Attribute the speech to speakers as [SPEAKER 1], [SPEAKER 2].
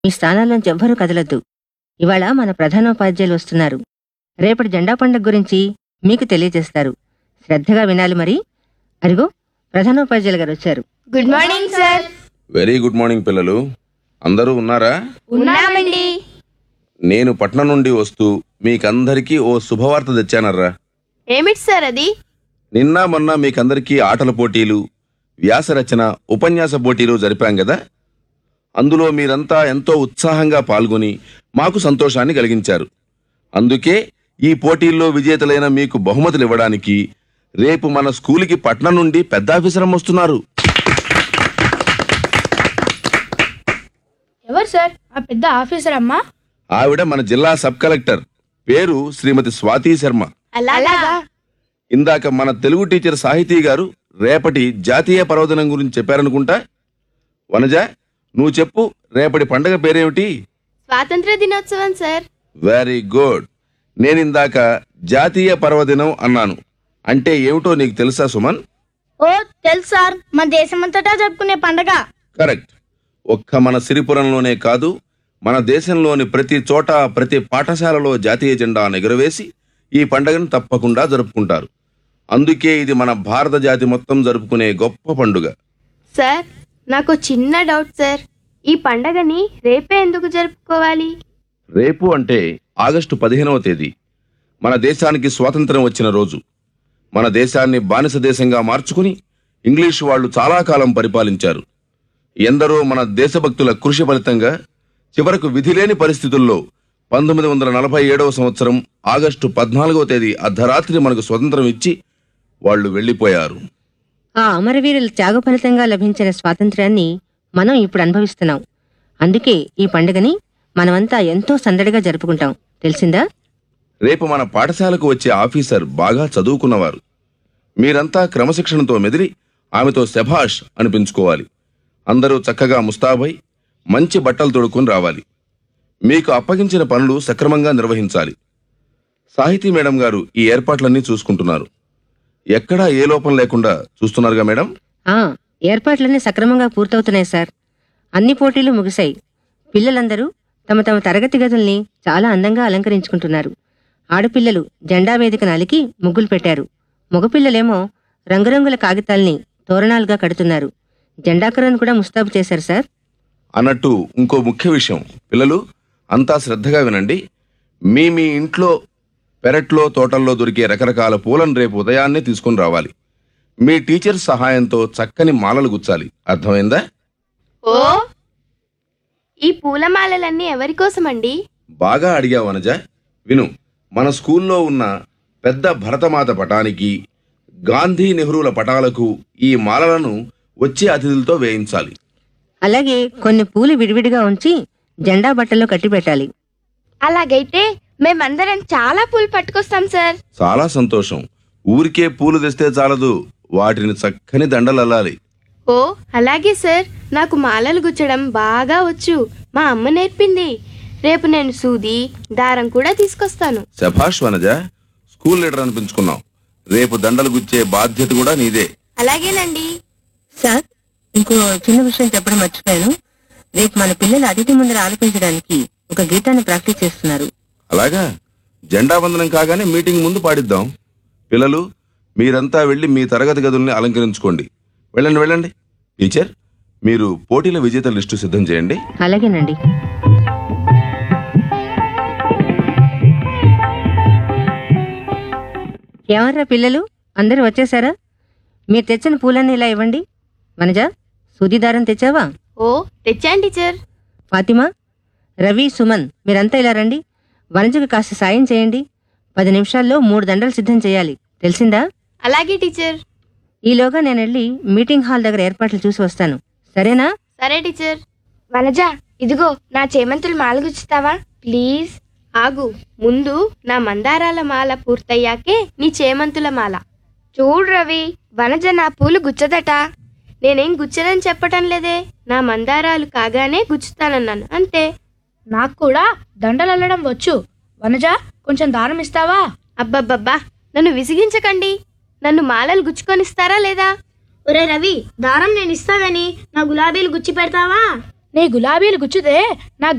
[SPEAKER 1] మీ స్థానాల్లోంచి ఎవ్వరూ కదలొద్దు ఇవాళ మన ప్రధానోపాధ్యాయులు వస్తున్నారు రేపటి జెండా పండుగ గురించి మీకు తెలియజేస్తారు శ్రద్ధగా వినాలి మరి అరిగో ప్రధానోపాధ్యాయులు గారు వచ్చారు
[SPEAKER 2] good morning sir
[SPEAKER 3] very good morning పిల్లలు అందరూ ఉన్నారా
[SPEAKER 2] ఉన్నామండి
[SPEAKER 3] నేను పట్నం నుండి వస్తూ మీకందరికీ ఓ శుభవార్త తెచ్చానర్రా
[SPEAKER 2] ఏమిటి సార్ అది
[SPEAKER 3] నిన్న మొన్న మీకందరికీ ఆటల పోటీలు వ్యాసరచన ఉపన్యాస పోటీలు జరిపాం కదా అందులో మీరంతా ఎంతో ఉత్సాహంగా పాల్గొని మాకు సంతోషాన్ని కలిగించారు అందుకే ఈ పోటీల్లో విజేతలైన మీకు బహుమతులు ఇవ్వడానికి రేపు మన స్కూలుకి పట్నం నుండి పెద్ద ఆఫీసరం వస్తున్నారు
[SPEAKER 4] ఎవరు సార్ ఆ పెద్ద ఆఫీసర్ అమ్మా
[SPEAKER 3] ఆవిడ మన జిల్లా సబ్ కలెక్టర్ పేరు శ్రీమతి స్వాతి శర్మ
[SPEAKER 2] అలాగా
[SPEAKER 3] ఇందాక మన తెలుగు టీచర్ సాహితీ గారు రేపటి జాతీయ పర్వదినం గురించి చెప్పారనుకుంటా వనజ నువ్వు చెప్పు రేపటి పండగ పేరేమిటి
[SPEAKER 2] స్వాతంత్ర దినోత్సవం సార్
[SPEAKER 3] వెరీ గుడ్ నేను ఇందాక జాతీయ పర్వదినం అన్నాను అంటే ఏమిటో నీకు తెలుసా సుమన్
[SPEAKER 4] ఓ తెలుసు సార్ మన దేశమంతటా జరుపుకునే పండగ
[SPEAKER 3] కరెక్ట్ ఒక్క మన సిరిపురంలోనే కాదు మన దేశంలోని ప్రతి చోట ప్రతి పాఠశాలలో జాతీయ జెండాను ఎగురవేసి ఈ పండుగను తప్పకుండా జరుపుకుంటారు అందుకే ఇది మన భారత జాతి మొత్తం జరుపుకునే గొప్ప పండుగ
[SPEAKER 2] సార్ నాకు చిన్న డౌట్ సార్ ఈ పండగని రేపే ఎందుకు జరుపుకోవాలి
[SPEAKER 3] రేపు అంటే ఆగస్టు పదిహేనవ తేదీ మన దేశానికి స్వాతంత్రం వచ్చిన రోజు మన దేశాన్ని బానిస దేశంగా మార్చుకుని ఇంగ్లీషు వాళ్ళు చాలా కాలం పరిపాలించారు ఎందరో మన దేశభక్తుల కృషి ఫలితంగా చివరకు విధిలేని పరిస్థితుల్లో పంతొమ్మిది వందల నలభై ఏడవ సంవత్సరం ఆగస్టు పద్నాలుగవ తేదీ అర్ధరాత్రి మనకు స్వతంత్రం ఇచ్చి వాళ్ళు వెళ్లిపోయారు
[SPEAKER 1] ఆ అమరవీరుల త్యాగ ఫలితంగా లభించిన స్వాతంత్ర్యాన్ని మనం ఇప్పుడు అనుభవిస్తున్నాం అందుకే ఈ పండుగని మనమంతా ఎంతో సందడిగా జరుపుకుంటాం తెలిసిందా
[SPEAKER 3] రేపు మన పాఠశాలకు వచ్చే ఆఫీసర్ బాగా చదువుకున్నవారు మీరంతా క్రమశిక్షణతో మెదిలి ఆమెతో శభాష్ అనిపించుకోవాలి అందరూ చక్కగా ముస్తాబై మంచి బట్టలు తొడుక్కొని రావాలి మీకు అప్పగించిన పనులు సక్రమంగా నిర్వహించాలి సాహితీ మేడం గారు ఈ ఏర్పాట్లన్నీ చూసుకుంటున్నారు ఎక్కడా ఏ లోపం లేకుండా చూస్తున్నారుగా మేడం
[SPEAKER 1] ఆ ఏర్పాట్లన్నీ సక్రమంగా పూర్తవుతున్నాయి సార్ అన్ని పోటీలు ముగిశాయి పిల్లలందరూ తమ తమ తరగతి గదుల్ని చాలా అందంగా అలంకరించుకుంటున్నారు ఆడపిల్లలు జెండా వేదికను అలికి ముగ్గులు పెట్టారు మగపిల్లలేమో రంగురంగుల కాగితాల్ని తోరణాలుగా కడుతున్నారు జెండాకరను కూడా ముస్తాబు చేశారు సార్
[SPEAKER 3] అన్నట్టు ఇంకో ముఖ్య విషయం పిల్లలు అంతా శ్రద్ధగా వినండి మీ మీ ఇంట్లో పెరట్లో తోటల్లో దొరికే రకరకాల పూలను రేపు ఉదయాన్నే తీసుకుని రావాలి మీ టీచర్ సహాయంతో చక్కని మాలలు గుచ్చాలి అర్థమైందా
[SPEAKER 2] ఓ ఈ పూలమాలలన్నీ ఎవరి కోసమండి
[SPEAKER 3] బాగా అడిగావు వనజ విను మన స్కూల్లో ఉన్న పెద్ద భరతమాత పటానికి గాంధీ నెహ్రూల పటాలకు ఈ మాలలను వచ్చే అతిథులతో వేయించాలి
[SPEAKER 1] అలాగే కొన్ని పూలు విడివిడిగా ఉంచి జెండా బట్టల్లో కట్టిపెట్టాలి
[SPEAKER 2] అలాగైతే మేమందరం చాలా పూలు పట్టుకొస్తాం సార్
[SPEAKER 3] చాలా సంతోషం ఊరికే పూలు తెస్తే చాలదు వాటిని చక్కని దండలు అల్లాలి
[SPEAKER 2] ఓ అలాగే సార్ నాకు మాలలు గుచ్చడం బాగా వచ్చు మా అమ్మ నేర్పింది రేపు నేను సూది దారం కూడా తీసుకొస్తాను
[SPEAKER 3] శభాష్ వనజ స్కూల్ లీడర్ అనిపించుకున్నాం రేపు దండలు గుచ్చే బాధ్యత కూడా నీదే
[SPEAKER 2] అలాగేనండి
[SPEAKER 1] సార్ ఇంకో చిన్న విషయం చెప్పడం మర్చిపోయాను రేపు మన పిల్లలు అతిథి ముందర ఆలపించడానికి ఒక గీతాన్ని ప్రాక్టీస్ చేస్తున్నారు
[SPEAKER 3] అలాగా జెండా వందనం కాగానే మీటింగ్ ముందు పాడిద్దాం పిల్లలు మీరంతా వెళ్ళి మీ తరగతి గదుల్ని అలంకరించుకోండి వెళ్ళండి వెళ్ళండి టీచర్ మీరు పోటీల విజేత లిస్టు సిద్ధం చేయండి
[SPEAKER 1] అలాగేనండి ఏమర్రా పిల్లలు అందరూ వచ్చేసారా మీరు తెచ్చిన పూలన్నీ ఇలా ఇవ్వండి వనజ సూదిదారం తెచ్చావా
[SPEAKER 2] ఓ తెచ్చాను టీచర్
[SPEAKER 1] ఫాతిమా రవి సుమన్ మీరంతా ఇలా రండి వనజకు కాస్త సాయం చేయండి పది నిమిషాల్లో మూడు దండలు సిద్ధం చేయాలి తెలిసిందా
[SPEAKER 2] అలాగే టీచర్
[SPEAKER 1] ఈలోగా నేను వెళ్ళి మీటింగ్ హాల్ దగ్గర ఏర్పాట్లు చూసి వస్తాను సరేనా
[SPEAKER 2] సరే టీచర్ వనజ ఇదిగో నా చేమంతులు మాల గుచ్చుతావా ప్లీజ్ ఆగు ముందు నా మందారాల మాల పూర్తయ్యాకే నీ చేమంతుల మాల చూడు రవి వనజ నా పూలు గుచ్చదట నేనేం గుచ్చనని చెప్పటం లేదే నా మందారాలు కాగానే గుచ్చుతానన్నాను అంతే
[SPEAKER 4] నాకు కూడా దండలు అల్లడం వచ్చు వనజ కొంచెం దారం ఇస్తావా
[SPEAKER 2] అబ్బబ్బబ్బా నన్ను విసిగించకండి నన్ను మాలలు గుచ్చుకొనిస్తారా లేదా
[SPEAKER 4] ఒరే రవి దారం నేను ఇస్తాగాని నా గులాబీలు గుచ్చి పెడతావా నీ గులాబీలు గుచ్చితే నా